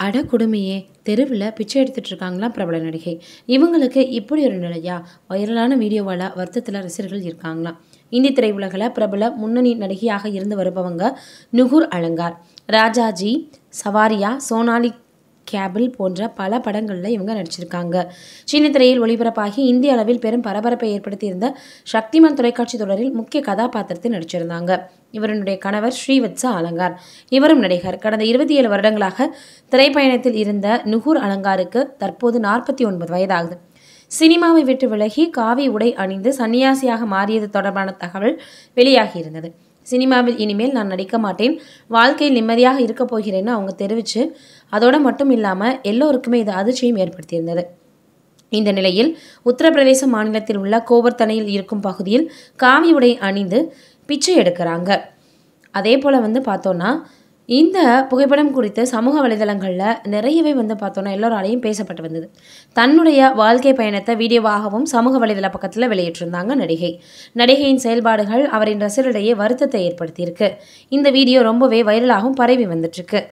அட கொடுமையே தெருவில் பிச்சை எடுத்துட்டு இருக்காங்களாம் பிரபல நடிகை இவங்களுக்கு இப்படி ஒரு நிலையா வைரலான வீடியோவால் வருத்தத்தில் ரசிகர்கள் இருக்காங்களாம் இந்தி திரையுலகில் பிரபல முன்னணி நடிகையாக இருந்து வருபவங்க நுகுர் அலங்கார் ராஜாஜி சவாரியா சோனாலி கேபிள் போன்ற பல படங்களில் இவங்க நடிச்சிருக்காங்க சீன திரையில் ஒளிபரப்பாகி இந்திய அளவில் பெரும் பரபரப்பை ஏற்படுத்தியிருந்த சக்திமான் தொலைக்காட்சி தொடரில் முக்கிய கதாபாத்திரத்தில் நடிச்சிருந்தாங்க இவருடைய கணவர் ஸ்ரீவத்சா அலங்கார் இவரும் நடிகர் கடந்த இருபத்தி ஏழு வருடங்களாக திரைப்பயணத்தில் இருந்த நுகூர் அலங்காருக்கு தற்போது நாற்பத்தி ஒன்பது வயதாகுது சினிமாவை விட்டு விலகி காவி உடை அணிந்து சன்னியாசியாக மாறியது தொடர்பான தகவல் வெளியாகியிருந்தது சினிமாவில் இனிமேல் நான் நடிக்க மாட்டேன் வாழ்க்கையில் நிம்மதியாக இருக்க போகிறேன்னு அவங்க தெரிவித்து அதோடு மட்டும் இல்லாமல் எல்லோருக்குமே இது அதிர்ச்சியும் ஏற்படுத்தியிருந்தது இந்த நிலையில் உத்தரப்பிரதேச மாநிலத்தில் உள்ள கோவர்த்தனையில் இருக்கும் பகுதியில் காவி உடை அணிந்து பிச்சை எடுக்கிறாங்க அதே போல் வந்து பார்த்தோன்னா இந்த புகைப்படம் குறித்து சமூக வலைதளங்களில் நிறையவே வந்து பார்த்தோன்னா எல்லோராலையும் பேசப்பட்டு வந்தது தன்னுடைய வாழ்க்கை பயணத்தை வீடியோவாகவும் சமூக வலைதள பக்கத்தில் வெளியிட்டிருந்தாங்க நடிகை நடிகையின் செயல்பாடுகள் அவரின் ரசிகர்களிடையே வருத்தத்தை ஏற்படுத்தியிருக்கு இந்த வீடியோ ரொம்பவே வைரலாகவும் பரவி வந்துட்டுருக்கு